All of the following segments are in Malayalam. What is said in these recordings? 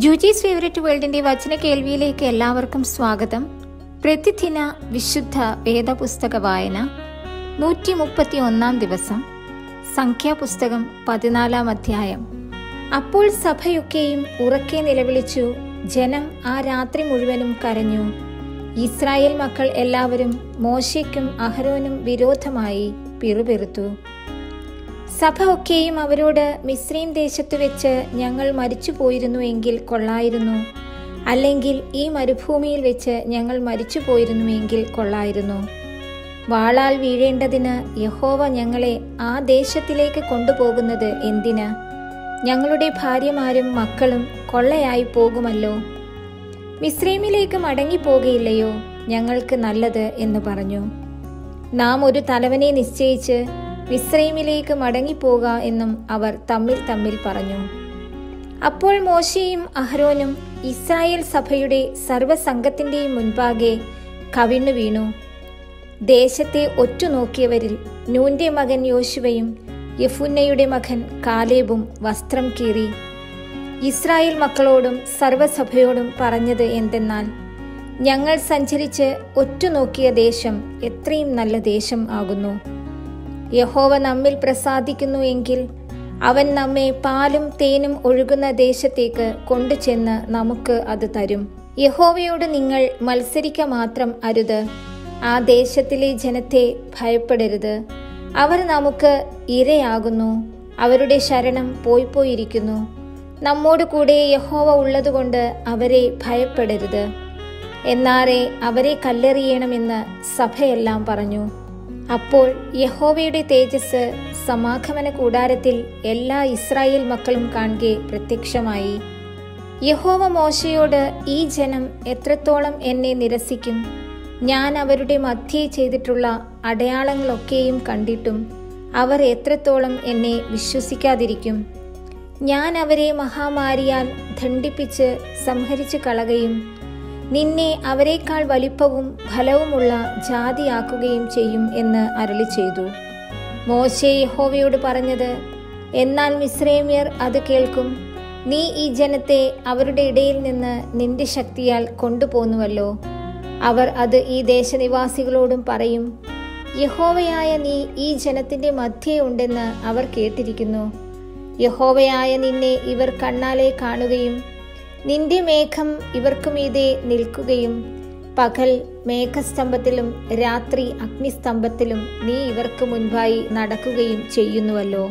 ജൂജീസ് ഫേവറേറ്റ് വേൾഡിന്റെ വചന കേൾവിയിലേക്ക് എല്ലാവർക്കും സ്വാഗതം പ്രതിദിന വിശുദ്ധ വേദപുസ്തക വായന നൂറ്റി മുപ്പത്തി ഒന്നാം ദിവസം സംഖ്യാപുസ്തകം പതിനാലാം അധ്യായം അപ്പോൾ സഭയൊക്കെയും ഉറക്കെ നിലവിളിച്ചു ജനം ആ രാത്രി മുഴുവനും കരഞ്ഞു ഇസ്രായേൽ മക്കൾ എല്ലാവരും മോശയ്ക്കും അഹരോനും വിരോധമായി പിറുപിറുത്തു സഭ ഒക്കെയും അവരോട് മിശ്രീം ദേശത്തു വെച്ച് ഞങ്ങൾ മരിച്ചു പോയിരുന്നു എങ്കിൽ കൊള്ളായിരുന്നു അല്ലെങ്കിൽ ഈ മരുഭൂമിയിൽ വെച്ച് ഞങ്ങൾ മരിച്ചു പോയിരുന്നു എങ്കിൽ കൊള്ളായിരുന്നു വാളാൽ വീഴേണ്ടതിന് യഹോവ ഞങ്ങളെ ആ ദേശത്തിലേക്ക് കൊണ്ടുപോകുന്നത് എന്തിന് ഞങ്ങളുടെ ഭാര്യമാരും മക്കളും കൊള്ളയായി പോകുമല്ലോ മിശ്രീമിലേക്ക് മടങ്ങിപ്പോകയില്ലയോ ഞങ്ങൾക്ക് നല്ലത് എന്ന് പറഞ്ഞു നാം ഒരു തലവനെ നിശ്ചയിച്ച് മിശ്രൈമിലേക്ക് മടങ്ങിപ്പോക എന്നും അവർ തമ്മിൽ തമ്മിൽ പറഞ്ഞു അപ്പോൾ മോശയും അഹ്റോനും ഇസ്രായേൽ സഭയുടെ സർവസംഘത്തിന്റെയും മുൻപാകെ കവിണ്ണു വീണു ദേശത്തെ ഒറ്റുനോക്കിയവരിൽ നൂന്റെ മകൻ യോശുവയും യഫുന്നയുടെ മകൻ കാലേബും വസ്ത്രം കീറി ഇസ്രായേൽ മക്കളോടും സർവസഭയോടും പറഞ്ഞത് എന്തെന്നാൽ ഞങ്ങൾ സഞ്ചരിച്ച് ഒറ്റുനോക്കിയ ദേശം എത്രയും നല്ല ദേശം ആകുന്നു യഹോവ നമ്മിൽ പ്രസാദിക്കുന്നു എങ്കിൽ അവൻ നമ്മെ പാലും തേനും ഒഴുകുന്ന ദേശത്തേക്ക് കൊണ്ടുചെന്ന് നമുക്ക് അത് തരും യഹോവയോട് നിങ്ങൾ മത്സരിക്ക മാത്രം അരുത് ആ ദേശത്തിലെ ജനത്തെ ഭയപ്പെടരുത് അവർ നമുക്ക് ഇരയാകുന്നു അവരുടെ ശരണം പോയി പോയിരിക്കുന്നു നമ്മോട് കൂടെ യഹോവ ഉള്ളതുകൊണ്ട് അവരെ ഭയപ്പെടരുത് എന്നാറെ അവരെ കല്ലെറിയണമെന്ന് സഭയെല്ലാം പറഞ്ഞു അപ്പോൾ യഹോവയുടെ തേജസ് സമാഗമന കൂടാരത്തിൽ എല്ലാ ഇസ്രായേൽ മക്കളും കാണുകെ പ്രത്യക്ഷമായി യഹോവ മോശയോട് ഈ ജനം എത്രത്തോളം എന്നെ നിരസിക്കും ഞാൻ അവരുടെ മധ്യേ ചെയ്തിട്ടുള്ള അടയാളങ്ങളൊക്കെയും കണ്ടിട്ടും അവർ എത്രത്തോളം എന്നെ വിശ്വസിക്കാതിരിക്കും ഞാൻ അവരെ മഹാമാരിയാൽ ദണ്ഡിപ്പിച്ച് സംഹരിച്ചു കളകയും നിന്നെ അവരെക്കാൾ വലിപ്പവും ഫലവുമുള്ള ജാതിയാക്കുകയും ചെയ്യും എന്ന് അരളി ചെയ്തു മോശെ യഹോവയോട് പറഞ്ഞത് എന്നാൽ മിശ്രേമ്യർ അത് കേൾക്കും നീ ഈ ജനത്തെ അവരുടെ ഇടയിൽ നിന്ന് നിന്റെ ശക്തിയാൽ കൊണ്ടുപോന്നുവല്ലോ അവർ അത് ഈ ദേശനിവാസികളോടും പറയും യഹോവയായ നീ ഈ ജനത്തിന്റെ മധ്യേ ഉണ്ടെന്ന് അവർ കേട്ടിരിക്കുന്നു യഹോവയായ നിന്നെ ഇവർ കണ്ണാലെ കാണുകയും നിന്റെ മേഘം ഇവർക്കു മീതെ നിൽക്കുകയും പകൽ മേഘസ്തംഭത്തിലും രാത്രി അഗ്നിസ്തംഭത്തിലും നീ ഇവർക്ക് മുൻപായി നടക്കുകയും ചെയ്യുന്നുവല്ലോ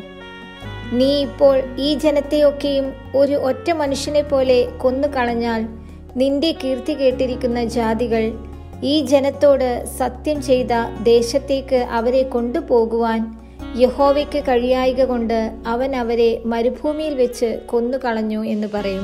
നീ ഇപ്പോൾ ഈ ജനത്തെയൊക്കെയും ഒരു ഒറ്റ മനുഷ്യനെ പോലെ കൊന്നുകളഞ്ഞാൽ നിന്റെ കീർത്തി കേട്ടിരിക്കുന്ന ജാതികൾ ഈ ജനത്തോട് സത്യം ചെയ്ത ദേശത്തേക്ക് അവരെ കൊണ്ടുപോകുവാൻ യഹോവയ്ക്ക് കഴിയായിക കൊണ്ട് അവൻ അവരെ മരുഭൂമിയിൽ വെച്ച് കൊന്നുകളഞ്ഞു എന്ന് പറയും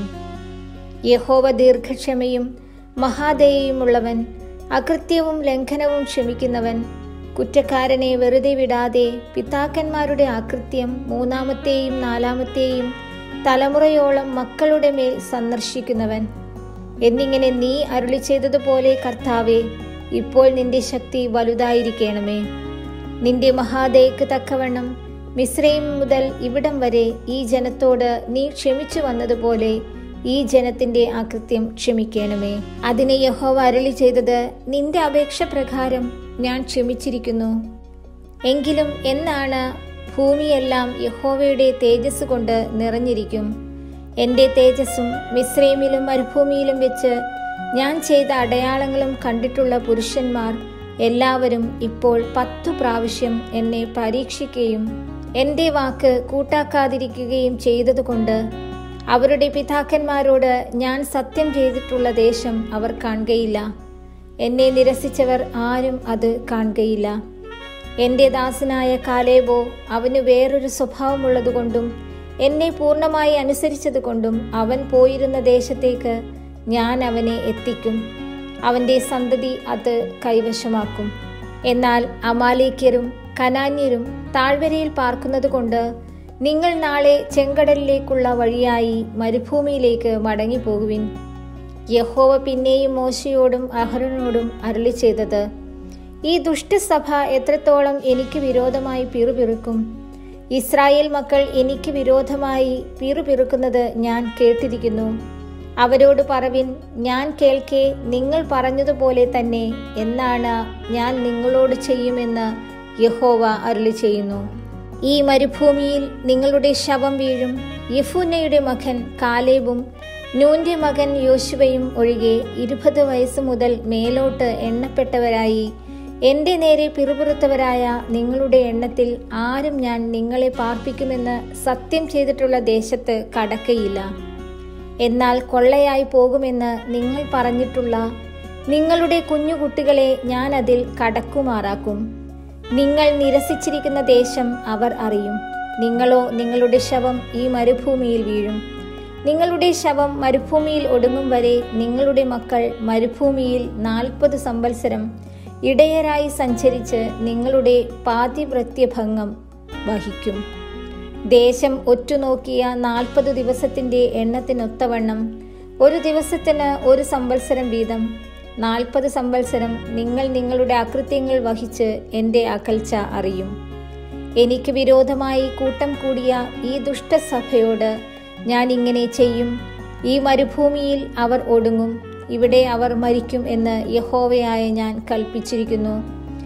യഹോവ ദീർഘക്ഷമയും മഹാദയയുമുള്ളവൻ അകൃത്യവും ലംഘനവും ക്ഷമിക്കുന്നവൻ കുറ്റക്കാരനെ വെറുതെ വിടാതെ പിതാക്കന്മാരുടെ അകൃത്യം മൂന്നാമത്തെയും നാലാമത്തെയും തലമുറയോളം മക്കളുടെ മേൽ സന്ദർശിക്കുന്നവൻ എന്നിങ്ങനെ നീ അരുളി ചെയ്തതുപോലെ കർത്താവെ ഇപ്പോൾ നിന്റെ ശക്തി വലുതായിരിക്കണമേ നിന്റെ മഹാദയക്ക് തക്കവണ്ണം മിശ്രയും മുതൽ ഇവിടം വരെ ഈ ജനത്തോട് നീ ക്ഷമിച്ചു വന്നതുപോലെ ഈ ജനത്തിന്റെ അകൃത്യം ക്ഷമിക്കണമേ അതിന് യഹോവ അരളി ചെയ്തത് നിന്റെ അപേക്ഷ പ്രകാരം ഞാൻ ക്ഷമിച്ചിരിക്കുന്നു എങ്കിലും എന്നാണ് ഭൂമിയെല്ലാം യഹോവയുടെ തേജസ് കൊണ്ട് നിറഞ്ഞിരിക്കും എന്റെ തേജസ്സും മിശ്രൈമിലും മരുഭൂമിയിലും വെച്ച് ഞാൻ ചെയ്ത അടയാളങ്ങളും കണ്ടിട്ടുള്ള പുരുഷന്മാർ എല്ലാവരും ഇപ്പോൾ പത്തു പ്രാവശ്യം എന്നെ പരീക്ഷിക്കുകയും എന്റെ വാക്ക് കൂട്ടാക്കാതിരിക്കുകയും ചെയ്തതുകൊണ്ട് അവരുടെ പിതാക്കന്മാരോട് ഞാൻ സത്യം ചെയ്തിട്ടുള്ള ദേശം അവർ കാണുകയില്ല എന്നെ നിരസിച്ചവർ ആരും അത് കാണുകയില്ല എന്റെ ദാസനായ കാലേബോ അവന് വേറൊരു സ്വഭാവമുള്ളതുകൊണ്ടും എന്നെ പൂർണ്ണമായി അനുസരിച്ചതുകൊണ്ടും അവൻ പോയിരുന്ന ദേശത്തേക്ക് ഞാൻ അവനെ എത്തിക്കും അവന്റെ സന്തതി അത് കൈവശമാക്കും എന്നാൽ അമാലേക്യരും കനാന്യരും താഴ്വരയിൽ പാർക്കുന്നതുകൊണ്ട് നിങ്ങൾ നാളെ ചെങ്കടലിലേക്കുള്ള വഴിയായി മരുഭൂമിയിലേക്ക് മടങ്ങിപ്പോകുവിൻ യഹോവ പിന്നെയും മോശയോടും അഹ്റനോടും അരളി ചെയ്തത് ഈ ദുഷ്ടസഭ എത്രത്തോളം എനിക്ക് വിരോധമായി പിറുപിറുക്കും ഇസ്രായേൽ മക്കൾ എനിക്ക് വിരോധമായി പിറുപിറുക്കുന്നത് ഞാൻ കേട്ടിരിക്കുന്നു അവരോട് പറവിൻ ഞാൻ കേൾക്കെ നിങ്ങൾ പറഞ്ഞതുപോലെ തന്നെ എന്നാണ് ഞാൻ നിങ്ങളോട് ചെയ്യുമെന്ന് യഹോവ അരുളി ചെയ്യുന്നു ഈ മരുഭൂമിയിൽ നിങ്ങളുടെ ശവം വീഴും യഫുനയുടെ മകൻ കാലേബും നൂന്റെ മകൻ യോശുവയും ഒഴികെ ഇരുപത് വയസ്സ് മുതൽ മേലോട്ട് എണ്ണപ്പെട്ടവരായി എന്റെ നേരെ പിറുപിറുത്തവരായ നിങ്ങളുടെ എണ്ണത്തിൽ ആരും ഞാൻ നിങ്ങളെ പാർപ്പിക്കുമെന്ന് സത്യം ചെയ്തിട്ടുള്ള ദേശത്ത് കടക്കയില്ല എന്നാൽ കൊള്ളയായി പോകുമെന്ന് നിങ്ങൾ പറഞ്ഞിട്ടുള്ള നിങ്ങളുടെ കുഞ്ഞുകുട്ടികളെ ഞാൻ അതിൽ കടക്കുമാറാക്കും നിങ്ങൾ നിരസിച്ചിരിക്കുന്ന ദേശം അവർ അറിയും നിങ്ങളോ നിങ്ങളുടെ ശവം ഈ മരുഭൂമിയിൽ വീഴും നിങ്ങളുടെ ശവം മരുഭൂമിയിൽ ഒടുങ്ങും വരെ നിങ്ങളുടെ മക്കൾ മരുഭൂമിയിൽ നാൽപ്പത് സംവത്സരം ഇടയരായി സഞ്ചരിച്ച് നിങ്ങളുടെ പാതിവൃത്യഭംഗം വഹിക്കും ദേശം ഒറ്റുനോക്കിയ നാൽപ്പത് ദിവസത്തിന്റെ എണ്ണത്തിനൊത്തവണ്ണം ഒരു ദിവസത്തിന് ഒരു സംവത്സരം വീതം നാൽപ്പത് സംവത്സരം നിങ്ങൾ നിങ്ങളുടെ അകൃത്യങ്ങൾ വഹിച്ച് എൻ്റെ അകൽച്ച അറിയും എനിക്ക് വിരോധമായി കൂട്ടം കൂടിയ ഈ ദുഷ്ടസഭയോട് ഞാൻ ഇങ്ങനെ ചെയ്യും ഈ മരുഭൂമിയിൽ അവർ ഒടുങ്ങും ഇവിടെ അവർ മരിക്കും എന്ന് യഹോവയായ ഞാൻ കൽപ്പിച്ചിരിക്കുന്നു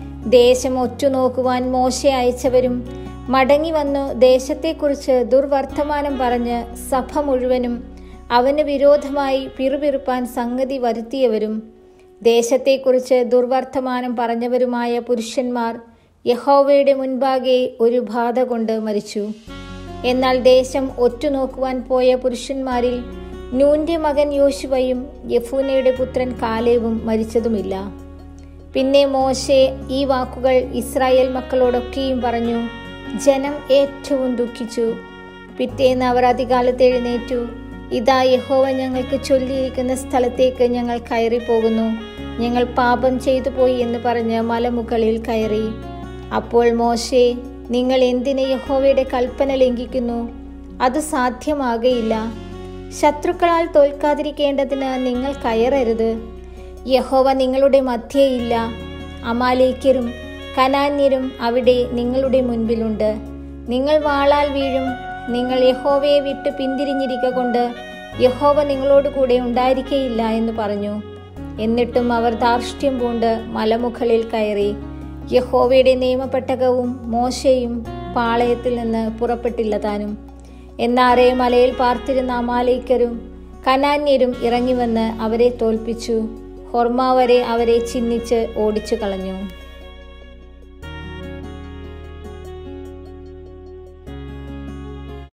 ദേശം ഒറ്റുനോക്കുവാൻ മോശ അയച്ചവരും മടങ്ങി വന്നു ദേശത്തെക്കുറിച്ച് ദുർവർത്തമാനം പറഞ്ഞ് സഭ മുഴുവനും അവന് വിരോധമായി പിറുപിറുപ്പാൻ സംഗതി വരുത്തിയവരും ദേശത്തെക്കുറിച്ച് ദുർവർത്തമാനം പറഞ്ഞവരുമായ പുരുഷന്മാർ യഹോവയുടെ മുൻപാകെ ഒരു ബാധ കൊണ്ട് മരിച്ചു എന്നാൽ ദേശം ഒറ്റുനോക്കുവാൻ പോയ പുരുഷന്മാരിൽ നൂന്റെ മകൻ യോശുവയും യഫൂനയുടെ പുത്രൻ കാലേവും മരിച്ചതുമില്ല പിന്നെ മോശെ ഈ വാക്കുകൾ ഇസ്രായേൽ മക്കളോടൊക്കെയും പറഞ്ഞു ജനം ഏറ്റവും ദുഃഖിച്ചു പിറ്റേന്ന് അവർ അധികാലത്ത് എഴുന്നേറ്റു ഇതാ യഹോവ ഞങ്ങൾക്ക് ചൊല്ലിയിരിക്കുന്ന സ്ഥലത്തേക്ക് ഞങ്ങൾ കയറി പോകുന്നു ഞങ്ങൾ പാപം ചെയ്തു പോയി എന്ന് പറഞ്ഞ് മലമുകളിൽ കയറി അപ്പോൾ മോശെ നിങ്ങൾ എന്തിന് യഹോവയുടെ കൽപ്പന ലംഘിക്കുന്നു അത് സാധ്യമാകയില്ല ശത്രുക്കളാൽ തോൽക്കാതിരിക്കേണ്ടതിന് നിങ്ങൾ കയറരുത് യഹോവ നിങ്ങളുടെ മധ്യേയില്ല അമാലേക്കരും കനാന്യരും അവിടെ നിങ്ങളുടെ മുൻപിലുണ്ട് നിങ്ങൾ വാളാൽ വീഴും നിങ്ങൾ യഹോവയെ വിട്ട് പിന്തിരിഞ്ഞിരിക്ക കൊണ്ട് യഹോവ നിങ്ങളോട് കൂടെ ഉണ്ടായിരിക്കയില്ല എന്ന് പറഞ്ഞു എന്നിട്ടും അവർ ധാർഷ്ട്യം പൂണ്ട് മലമുകളിൽ കയറി യഹോവയുടെ നിയമപ്പെട്ടകവും മോശയും പാളയത്തിൽ നിന്ന് പുറപ്പെട്ടില്ല താനും എന്നാറെ മലയിൽ പാർത്തിരുന്ന അമാലേക്കരും കനാന്യരും ഇറങ്ങിവന്ന് അവരെ തോൽപ്പിച്ചു ഹൊർമ വരെ അവരെ ചിഹ്നിച്ച് ഓടിച്ചു കളഞ്ഞു